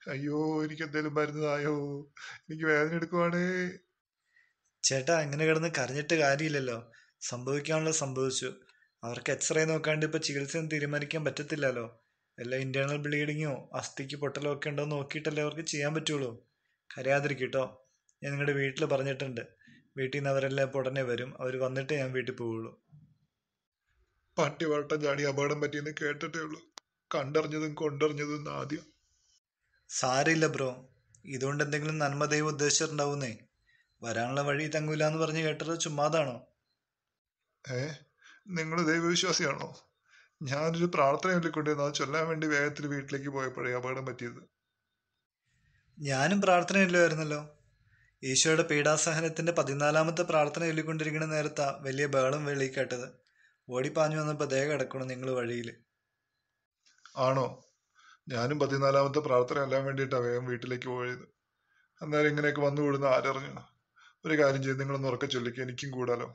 അയ്യോ എനിക്ക് എന്തേലും മരുന്നതായോ എനിക്ക് വേദന എടുക്കുവാണേ ചേട്ടാ ഇങ്ങനെ കിടന്ന് കരഞ്ഞിട്ട് കാര്യമില്ലല്ലോ സംഭവിക്കാനുള്ളത് സംഭവിച്ചു അവർക്ക് എക്സ്റേ നോക്കാണ്ട് ഇപ്പൊ ചികിത്സയൊന്നും തീരുമാനിക്കാൻ പറ്റത്തില്ലല്ലോ വല്ല ഇന്റേണൽ ബ്ലീഡിങ്ങോ അസ്ഥിക്ക് പൊട്ടലോ ഒക്കെ ഉണ്ടോ എന്ന് നോക്കിയിട്ടല്ലേ അവർക്ക് ചെയ്യാൻ പറ്റുള്ളൂ കരയാതിരിക്കട്ടോ ഞാൻ നിങ്ങളുടെ വീട്ടിൽ പറഞ്ഞിട്ടുണ്ട് വീട്ടിൽ നിന്ന് അവരെല്ലാം ഇപ്പോൾ ഉടനെ വരും അവർ വന്നിട്ടേ ഞാൻ വീട്ടിൽ പോവുള്ളൂ പട്ടി വട്ടം ചാടി അപകടം പറ്റിയെന്ന് കേട്ടിട്ടേ ഉള്ളൂ കണ്ടറിഞ്ഞതും കൊണ്ടറിഞ്ഞതും ആദ്യം സാരമില്ല ബ്രോ ഇതുകൊണ്ട് എന്തെങ്കിലും നന്മ ദൈവം ഉദ്ദേശിച്ചിട്ടുണ്ടാവുന്നേ വരാനുള്ള വഴി തങ്ങൂല എന്ന് പറഞ്ഞ് കേട്ടത് ചുമ്മാതാണോ ഏ നിങ്ങൾ ദൈവവിശ്വാസിയാണോ ഞാനൊരു പ്രാർത്ഥന ചൊല്ലിക്കൊണ്ടിരുന്നു അത് ചൊല്ലാൻ വേണ്ടി വേഗത്തിൽ വീട്ടിലേക്ക് പോയപ്പോഴേ അപകടം പറ്റിയത് ഞാനും പ്രാർത്ഥനയില്ലായിരുന്നല്ലോ ഈശോയുടെ പീഡാസഹനത്തിന്റെ പതിനാലാമത്തെ പ്രാർത്ഥന ചൊല്ലിക്കൊണ്ടിരിക്കുന്ന നേരത്താ വലിയ ബഹളം വെളി കേട്ടത് ഓടിപ്പാഞ്ഞു വന്നപ്പോ ദയ കിടക്കണം നിങ്ങൾ വഴിയിൽ ആണോ ഞാനും പതിനാലാമത്തെ പ്രാർത്ഥന എല്ലാം വേണ്ടിയിട്ടാണ് വേഗം വീട്ടിലേക്ക് പോയത് അന്നേരം ഇങ്ങനെയൊക്കെ വന്നു വിടുന്ന ആരറിഞ്ഞു ഒരു കാര്യം ചെയ്ത് നിങ്ങളൊന്ന് ഉറക്കെ ചൊല്ലിക്കുക എനിക്കും കൂടാലോ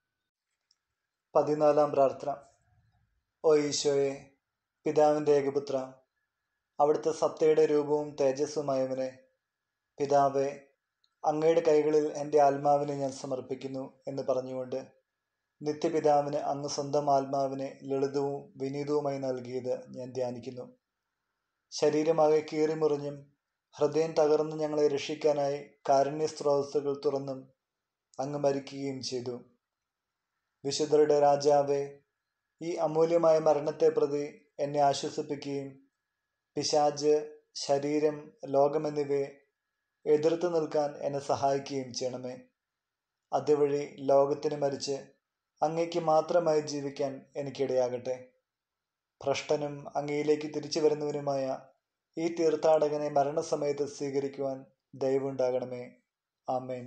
പതിനാലാം പ്രാർത്ഥന ഓ ഈശോയെ പിതാവിന്റെ ഏകപുത്ര അവിടുത്തെ സത്തയുടെ രൂപവും തേജസ്സുമായവനെ പിതാവെ അങ്ങയുടെ കൈകളിൽ എൻ്റെ ആത്മാവിനെ ഞാൻ സമർപ്പിക്കുന്നു എന്ന് പറഞ്ഞുകൊണ്ട് നിത്യപിതാവിന് അങ്ങ് സ്വന്തം ആത്മാവിനെ ലളിതവും വിനീതവുമായി നൽകിയത് ഞാൻ ധ്യാനിക്കുന്നു ശരീരമാകെ കീറിമുറിഞ്ഞും ഹൃദയം തകർന്ന് ഞങ്ങളെ രക്ഷിക്കാനായി കാരുണ്യ സ്രോതസ്സുകൾ തുറന്നും അങ്ങ് മരിക്കുകയും ചെയ്തു വിശുദ്ധരുടെ രാജാവേ ഈ അമൂല്യമായ മരണത്തെ പ്രതി എന്നെ ആശ്വസിപ്പിക്കുകയും പിശാജ് ശരീരം ലോകമെന്നിവയെ എതിർത്ത് നിൽക്കാൻ എന്നെ സഹായിക്കുകയും ചെയ്യണമേ അതുവഴി ലോകത്തിന് മരിച്ച് അങ്ങയ്ക്ക് മാത്രമായി ജീവിക്കാൻ എനിക്കിടയാകട്ടെ ഭ്രഷ്ടനും അങ്ങയിലേക്ക് തിരിച്ചു വരുന്നവനുമായ ഈ തീർത്ഥാടകനെ മരണസമയത്ത് സ്വീകരിക്കുവാൻ ദയവുണ്ടാകണമേ ആമേൻ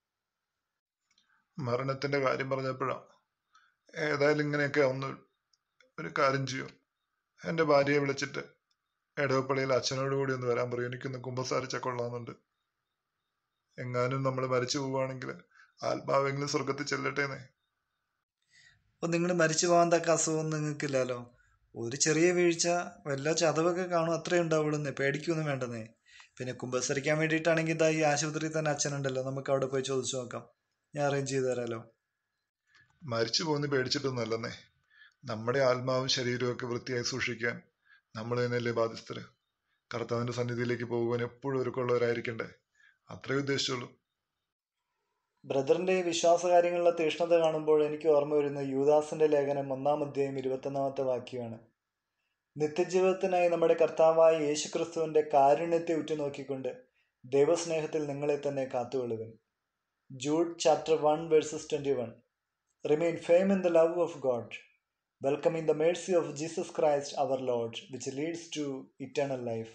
മരണത്തിന്റെ കാര്യം പറഞ്ഞപ്പോഴാ ഏതായാലും ഇങ്ങനെയൊക്കെ ഒന്ന് ഒരു കാര്യം ചെയ്യും എൻ്റെ ഭാര്യയെ വിളിച്ചിട്ട് എടവപ്പള്ളിയിൽ അച്ഛനോട് കൂടി ഒന്ന് വരാൻ പറയും എനിക്കൊന്ന് കുമ്പസാരിച്ച കൊള്ളാമെന്നുണ്ട് എങ്ങാനും നമ്മൾ മരിച്ചു പോവുകയാണെങ്കിൽ ആത്മാവെങ്കിലും സ്വർഗത്തിൽ ചെല്ലട്ടേന്നേ അപ്പോൾ നിങ്ങൾ മരിച്ചു പോകാൻ തക്ക അസുഖം നിങ്ങൾക്കില്ലല്ലോ ഒരു ചെറിയ വീഴ്ച വല്ല ചതവൊക്കെ കാണും അത്രേ ഉണ്ടാവുള്ളൂന്നേ പേടിക്കൊന്നും വേണ്ടെന്നേ പിന്നെ കുമ്പസരിക്കാൻ വേണ്ടിയിട്ടാണെങ്കിൽ ഇതാ ഈ ആശുപത്രിയിൽ തന്നെ അച്ഛനുണ്ടല്ലോ നമുക്ക് അവിടെ പോയി ചോദിച്ചു നോക്കാം ഞാൻ അറേഞ്ച് ചെയ്ത് തരാമല്ലോ മരിച്ചു പോകുന്ന പേടിച്ചിട്ടൊന്നുമല്ലെന്നേ നമ്മുടെ ആത്മാവും ശരീരവും ഒക്കെ വൃത്തിയായി സൂക്ഷിക്കാൻ നമ്മൾ തന്നെയല്ലേ ബാധ്യസ്ഥര് കർത്താവിന്റെ സന്നിധിയിലേക്ക് പോകുവാൻ എപ്പോഴും ഒരുക്കമുള്ളവരായിരിക്കണ്ടേ അത്രേ ഉദ്ദേശിച്ചുള്ളൂ ബ്രദറിന്റെ ഈ വിശ്വാസകാര്യങ്ങളിലെ തീഷ്ണത കാണുമ്പോൾ എനിക്ക് ഓർമ്മ വരുന്ന യൂദാസിന്റെ ലേഖനം ഒന്നാം അധ്യായം ഇരുപത്തൊന്നാമത്തെ വാക്യമാണ് നിത്യജീവിതത്തിനായി നമ്മുടെ കർത്താവായ യേശുക്രിസ്തുവിന്റെ കാരുണ്യത്തെ ഉറ്റുനോക്കിക്കൊണ്ട് ദൈവസ്നേഹത്തിൽ നിങ്ങളെ തന്നെ കാത്തുകൊള്ളുവൻ Jude chapter one verses twenty one remain firm in the love of God welcome in the mercy of Jesus Christ our Lord which leads to eternal life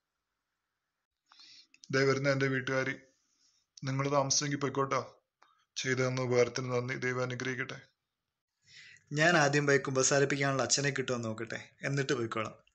ദേ വരുന്ന എൻ്റെ വീട്ടുകാരി നിങ്ങൾ താമസിച്ചെങ്കിൽ പോയിക്കോട്ടോ ചെയ്തു തന്ന ഉപകാരത്തിന് നന്ദി ദൈവം അനുഗ്രഹിക്കട്ടെ ഞാൻ ആദ്യം പോയി കുമ്പസാരിപ്പിക്കാനുള്ള അച്ഛനെ കിട്ടുമെന്ന് നോക്കട്ടെ എന്നിട്ട് പോയിക്കോളാം